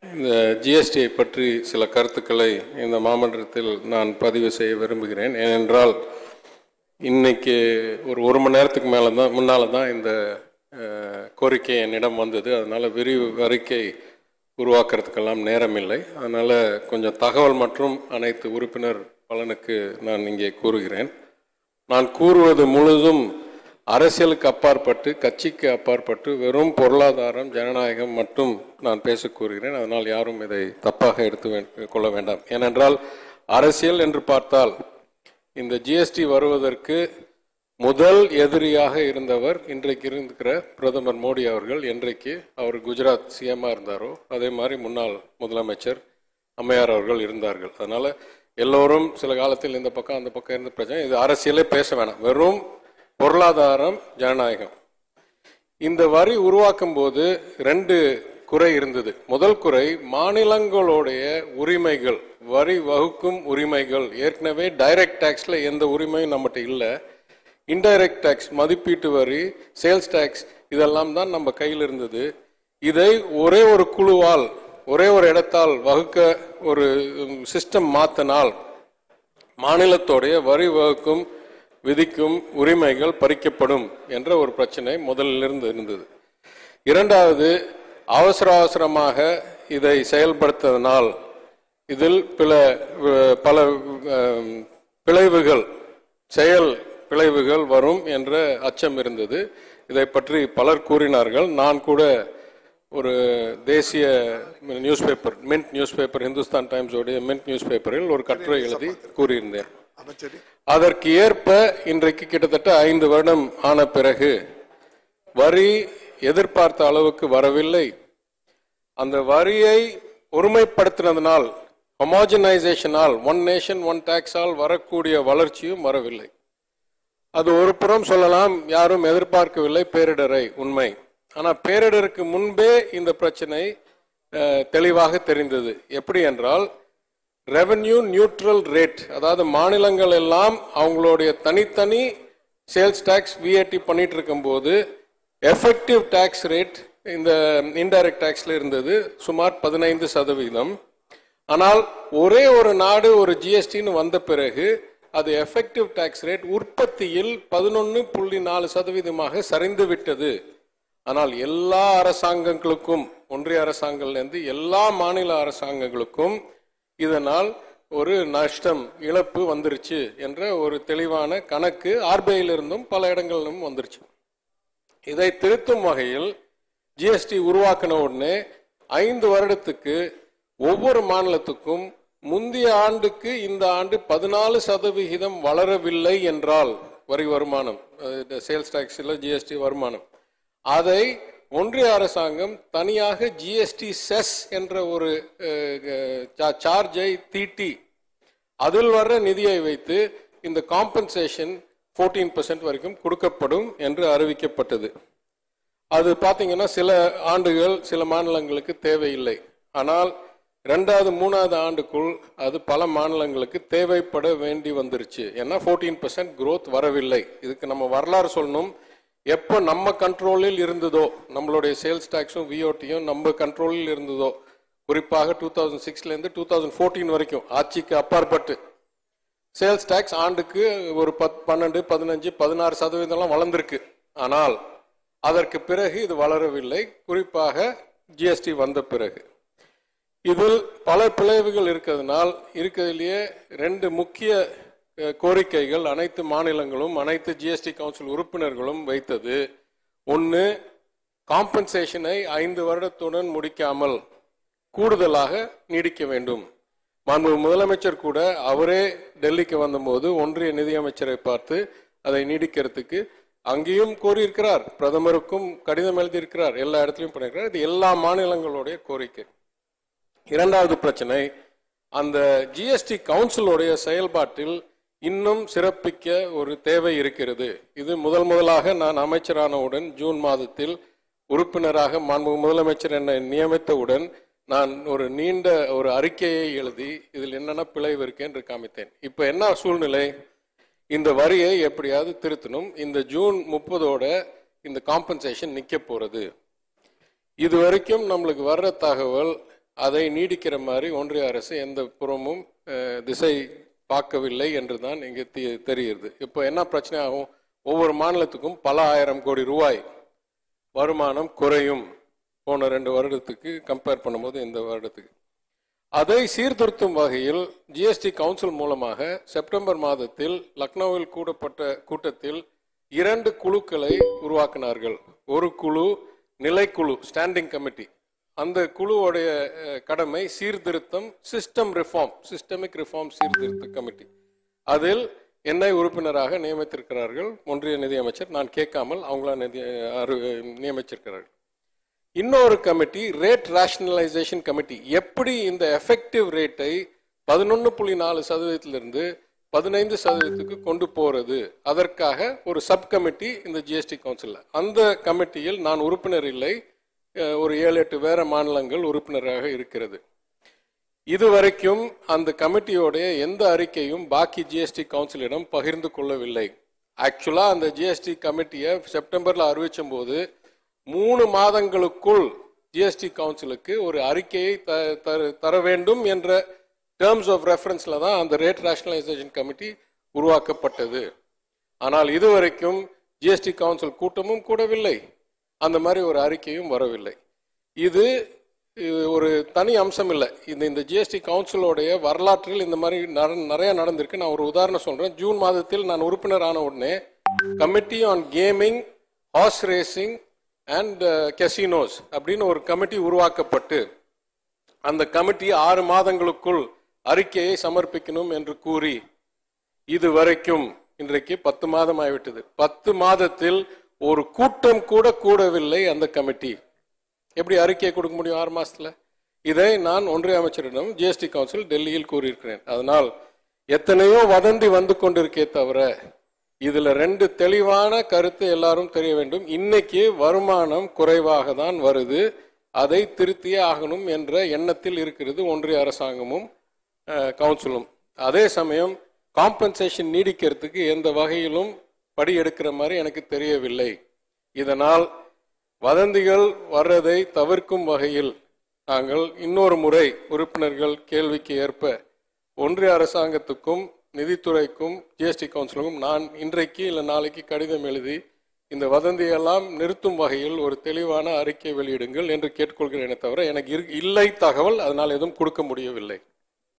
இந்த ஜிஎஸ்டியை பற்றி சில கருத்துக்களை இந்த மாமன்றத்தில் நான் பதிவு செய்ய விரும்புகிறேன் ஏனென்றால் இன்னைக்கு ஒரு ஒரு மணி நேரத்துக்கு மேலே தான் முன்னால் தான் இந்த அஹ், கோரிக்கை என்னிடம் வந்தது அதனால் விரிவு அறிக்கை உருவாக்குறதுக்கெல்லாம் நேரமில்லை அதனால் கொஞ்சம் தகவல் மற்றும் அனைத்து உறுப்பினர் பலனுக்கு நான் இங்கே கூறுகிறேன் நான் கூறுவது முழுதும் அரசியலுக்கு அப்பாற்பட்டு கட்சிக்கு அப்பாற்பட்டு வெறும் பொருளாதாரம் ஜனநாயகம் மட்டும் நான் பேச கூறுகிறேன் அதனால் யாரும் இதை தப்பாக எடுத்து வே- கொள்ள வேண்டாம் ஏனென்றால் அரசியல் என்று பார்த்தால் இந்த ஜிஎஸ்டி வருவதற்கு முதல் எதிரியாக இருந்தவர் இன்றைக்கு இருக்கிற பிரதமர் மோடி அவர்கள் என்றைக்கு அவர் குஜராத் சிஎம்மா இருந்தாரோ அதே மாதிரி முன்னாள் முதலமைச்சர் அம்மையார் அவர்கள் இருந்தார்கள் அதனால எல்லோரும் சில காலத்தில் இந்த பக்கம் அந்த பக்கம் இருந்த பிரச்சனை இது அரசியலே பேச வேணாம் வெறும் பொருளாதாரம் ஜனநாயகம் இந்த வரி உருவாக்கும் போது ரெண்டு குறை இருந்தது முதல் குறை மாநிலங்களுடைய உரிமைகள் வரி வகுக்கும் உரிமைகள் ஏற்கனவே டைரக்ட் டாக்ஸ்ல எந்த உரிமையும் நம்மகிட்ட இல்லை இன்டைரக்ட் டாக்ஸ் மதிப்பீட்டு வரி சேல்ஸ் டாக்ஸ் இதெல்லாம் தான் நம்ம கையில் இருந்தது இதை ஒரே ஒரு குழுவால் ஒரே ஒரு இடத்தால் வகுக்க ஒரு சிஸ்டம் மாத்தினால் மாநிலத்தோடைய வரி வகுக்கும் விதிக்கும் உரிமைகள் பறிக்கப்படும் என்ற ஒரு பிரச்சனை முதலிலிருந்து இருந்தது இரண்டாவது அவசர அவசரமாக இதை செயல்படுத்ததனால் இதில் பிற அஹ், பல அஹ், பிழைவுகள் செயல் பிழைவுகள் வரும் என்ற அச்சம் இருந்தது இதை பற்றி பலர் கூறினார்கள் நான் கூட ஒரு தேசிய newspaper Mint newspaper Hindustan Times உடைய மின்ட் நியூஸ் பேப்பரில் ஒரு கட்டுரை எழுதி கூறியிருந்தேன் அமைச்சர் அதற்கு ஏற்ப இன்றைக்கு கிட்டத்தட்ட ஐந்து வருடம் ஆன பிறகு வரி எதிர்பார்த்த அளவுக்கு வரவில்லை அந்த வரியை ஒருமைப்படுத்தினதனால் ஹொமோஜனைசேஷனால் ஒன் நேஷன் ஒன் டாக்ஸால் வரக்கூடிய வளர்ச்சியும் வரவில்லை அது ஒரு புறம் சொல்லலாம் யாரும் எதிர்பார்க்கவில்லை பேரிடரை உண்மை ஆனா பேரிடருக்கு முன்பே இந்த பிரச்சனை அஹ், தெளிவாக தெரிந்தது எப்படி என்றால் ரெவென்யூ நியூட்ரல் ரேட் அதாவது மாநிலங்கள் எல்லாம் அவங்களுடைய தனித்தனி சேல்ஸ் டாக்ஸ் விஏடி பண்ணிட்டு இருக்கும்போது எஃபெக்டிவ் டாக்ஸ் ரேட் இந்த இன்டைரக்ட் டாக்ஸ்ல இருந்தது சுமார் பதினைந்து சதவீதம் ஆனால் ஒரே ஒரு நாடு ஒரு ஜிஎஸ்டின்னு வந்த பிறகு அது எஃபெக்டிவ் டாக்ஸ் ரேட் உற்பத்தியில் பதினொன்று புள்ளி நாலு சதவீதமாக சரிந்து விட்டது ஆனால் எல்லா அரசாங்கங்களுக்கும் ஒன்றிய அரசாங்கத்திலிருந்து எல்லா மாநில அரசாங்கங்களுக்கும் இதனால் ஒரு நஷ்டம் இழப்பு வந்துருச்சு என்ற ஒரு தெளிவான கணக்கு ஆர்பிஐயிலிருந்தும் பல இடங்களிலும் வந்துருச்சு இதை திருத்தும் வகையில் ஜிஎஸ்டி உருவாக்கின உடனே ஐந்து வருடத்துக்கு ஒவ்வொரு மாநிலத்துக்கும் முந்தைய ஆண்டுக்கு இந்த ஆண்டு பதினாலு சதவிகிதம் வளரவில்லை என்றால் வரி வருமானம் சேல்ஸ் டாக்ஸில் ஜிஎஸ்டி வருமானம் அதை ஒன்றிய அரசாங்கம் தனியாக ஜிஎஸ்டி செஸ் என்ற ஒரு சார்ஜை தீட்டி அதில் வர்ற நிதியை வைத்து இந்த காம்பன்சேஷன் 14% வரைக்கும் கொடுக்கப்படும் என்று அறிவிக்கப்பட்டது அது பார்த்தீங்கன்னா சில ஆண்டுகள் சில மாநிலங்களுக்கு தேவையில்லை ஆனால் ரெண்டாவது மூணாவது ஆண்டுக்குள் அது பல மாநிலங்களுக்கு தேவைப்பட வேண்டி வந்துருச்சு ஏன்னா 14% பர்சன்ட் growth வரவில்லை இதுக்கு நம்ம வரலாறு சொல்லணும் எப்போ நம்ம கண்ட்ரோலில் இருந்ததோ நம்மளுடைய சேல்ஸ் டாக்ஸும் விஓடியும் நம்ம கண்ட்ரோலில் இருந்ததோ குறிப்பாக டூ தௌசண்ட் சிக்ஸ்லேருந்து டூ தௌசண்ட் ஃபோர்டீன் வரைக்கும் ஆட்சிக்கு அப்பாற்பட்டு சேல்ஸ் டாக்ஸ் ஆண்டுக்கு ஒரு பத் பன்னெண்டு பதினஞ்சு பதினாறு சதவீதம்லாம் வளர்ந்துருக்கு ஆனால் அதற்கு பிறகு இது வளரவில்லை குறிப்பாக ஜிஎஸ்டி வந்த பிறகு இதில் பல பிளவுகள் இருக்கிறதுனால் இருக்கிறதுலேயே ரெண்டு முக்கிய அஹ், கோரிக்கைகள் அனைத்து மாநிலங்களும் அனைத்து ஜிஎஸ்டி கவுன்சில் உறுப்பினர்களும் வைத்தது ஒன்று காம்பன்சேஷனை ஐந்து வருடத்துடன் முடிக்காமல் கூடுதலாக நீடிக்க வேண்டும் மாண்பு முதலமைச்சர் கூட அவரே டெல்லிக்கு வந்தபோது ஒன்றிய நிதியமைச்சரை பார்த்து அதை நீடிக்கிறதுக்கு அங்கேயும் கோரியிருக்கிறார் பிரதமருக்கும் கடிதம் எழுதியிருக்கிறார் எல்லா இடத்துலையும் பண்ணியிருக்கிறார் இது எல்லா மாநிலங்களுடைய கோரிக்கை இரண்டாவது பிரச்சனை அந்த ஜிஎஸ்டி கவுன்சிலுடைய செயல்பாட்டில் இன்னும் சிறப்பிக்க ஒரு தேவை இருக்கிறது இது முதல் முதலாக நான் அமைச்சரானவுடன் ஜூன் மாதத்தில் உறுப்பினராக மாண்பு முதலமைச்சர் என்னை நியமித்தவுடன் நான் ஒரு நீண்ட ஒரு அறிக்கையை எழுதி இதில் என்னென்ன பிழைவு இருக்கு என்று காமித்தேன் இப்போ என்ன சூழ்நிலை இந்த வரியை எப்படியாவது திருத்தணும் இந்த ஜூன் முப்பதோட இந்த காம்பன்சேஷன் நிக்க போறது இது வரைக்கும் நம்மளுக்கு வர்ற தகவல் அதை நீடிக்கிற மாதிரி ஒன்றிய அரசு எந்த புறமும் அஹ், திசை பார்க்கவில்லை என்று தான் இங்கே தெ- தெரிகிறது இப்போ என்ன பிரச்சனை ஆகும் ஒவ்வொரு மாநிலத்துக்கும் பல ஆயிரம் கோடி ரூபாய் வருமானம் குறையும் போன ரெண்டு வருடத்துக்கு கம்பேர் பண்ணும்போது இந்த வருடத்துக்கு அதை சீர்திருத்தும் வகையில் ஜிஎஸ்டி கவுன்சில் மூலமாக செப்டம்பர் மாதத்தில் லக்னோவில் கூடப்பட்ட கூட்டத்தில் இரண்டு குழுக்களை உருவாக்கினார்கள் ஒரு குழு நிலைக்குழு ஸ்டாண்டிங் கமிட்டி அந்த குழுவுடைய அஹ், கடமை சீர்திருத்தம் சிஸ்டம் ரிஃபார்ம் சிஸ்டமிக் ரிஃபார்ம் சீர்திருத்த கமிட்டி அதில் என்னை உறுப்பினராக நியமித்திருக்கிறார்கள் ஒன்றிய நிதியமைச்சர் நான் கேட்காமல் அவங்கள நிதி அரு- நியமிச்சிருக்கிறார்கள் இன்னொரு கமிட்டி ரேட் ரேஷனலைசேஷன் கமிட்டி எப்படி இந்த எஃபெக்டிவ் ரேட்டை பதினொன்று புள்ளி நாலு சதவீதத்திலிருந்து பதினைந்து சதவீதத்துக்கு கொண்டு போறது அதற்காக ஒரு சப் கமிட்டி இந்த ஜிஎஸ்டி கவுன்சிலில் அந்த கமிட்டியில் நான் உறுப்பினர் இல்லை அஹ், ஒரு ஏழு எட்டு வேற மாநிலங்கள் உறுப்பினராக இருக்கிறது இதுவரைக்கும் அந்த கமிட்டியோடைய எந்த அறிக்கையும் பாக்கி ஜிஎஸ்டி கவுன்சிலிடம் பகிர்ந்து கொள்ளவில்லை ஆக்சுவலா அந்த ஜிஎஸ்டி கமிட்டியை செப்டம்பர்ல அறிவிச்சும் போது மூணு மாதங்களுக்குள் ஜிஎஸ்டி கவுன்சிலுக்கு ஒரு அறிக்கையை த- தர- தர வேண்டும் என்ற டேர்ம்ஸ் ஆஃப் ரெஃபரன்ஸ்ல தான் அந்த ரேட் ரேஷனலைசேஷன் கமிட்டி உருவாக்கப்பட்டது ஆனால் இதுவரைக்கும் ஜிஎஸ்டி கவுன்சில் கூட்டமும் கூடவில்லை அந்த மாதிரி ஒரு அறிக்கையும் வரவில்லை இது இது ஒரு தனி அம்சம் இல்லை இந்த இந்த ஜிஎஸ்டி கவுன்சிலோடைய வரலாற்றில் இந்த மாதிரி நட- நிறைய நடந்திருக்கு நான் ஒரு உதாரணம் சொல்றேன் ஜூன் மாதத்தில் நான் உறுப்பினர் ஆன உடனே committee on gaming horse racing and casinos அப்படின்னு ஒரு கமிட்டி உருவாக்கப்பட்டு அந்த கமிட்டி ஆறு மாதங்களுக்குள் அறிக்கையை சமர்ப்பிக்கணும் என்று கூறி இதுவரைக்கும் இன்றைக்கு பத்து மாதம் ஆகிவிட்டது பத்து மாதத்தில் ஒரு கூட்டம் கூட கூடவில்லை அந்த கமிட்டி எப்படி அறிக்கையை கொடுக்க முடியும் ஆறு மாசத்துல இதை நான் ஒன்றிய அமைச்சரிடம் ஜிஎஸ்டி கவுன்சில் டெல்லியில் கூறியிருக்கிறேன் அதனால் எத்தனையோ வதந்தி வந்து கொண்டிருக்கே தவிர இதுல ரெண்டு தெளிவான கருத்து எல்லாரும் தெரிய வேண்டும் இன்னைக்கு வருமானம் குறைவாக தான் வருது அதை திருத்தியே ஆகணும் என்ற எண்ணத்தில் இருக்கிறது ஒன்றிய அரசாங்கமும் அஹ், கவுன்சிலும் அதே சமயம் காம்பன்சேஷன் நீடிக்கிறதுக்கு எந்த வகையிலும் படி எடுக்கிற மாதிரி எனக்கு தெரியவில்லை இதனால் வதந்திகள் வர்றதை தவிர்க்கும் வகையில் நாங்கள் இன்னொரு முறை உறுப்பினர்கள் கேள்விக்கு ஏற்ப ஒன்றிய அரசாங்கத்துக்கும் நிதித்துறைக்கும் ஜிஎஸ்டி கவுன்சிலுக்கும் நான் இன்றைக்கு இல்லை நாளைக்கு கடிதம் எழுதி இந்த வதந்தியெல்லாம் நிறுத்தும் வகையில் ஒரு தெளிவான அறிக்கை வெளியிடுங்கள் என்று கேட்டுக்கொள்கிறேனே தவிர எனக்கு இரு- இல்லை தகவல் அதனால் எதுவும் கொடுக்க முடியவில்லை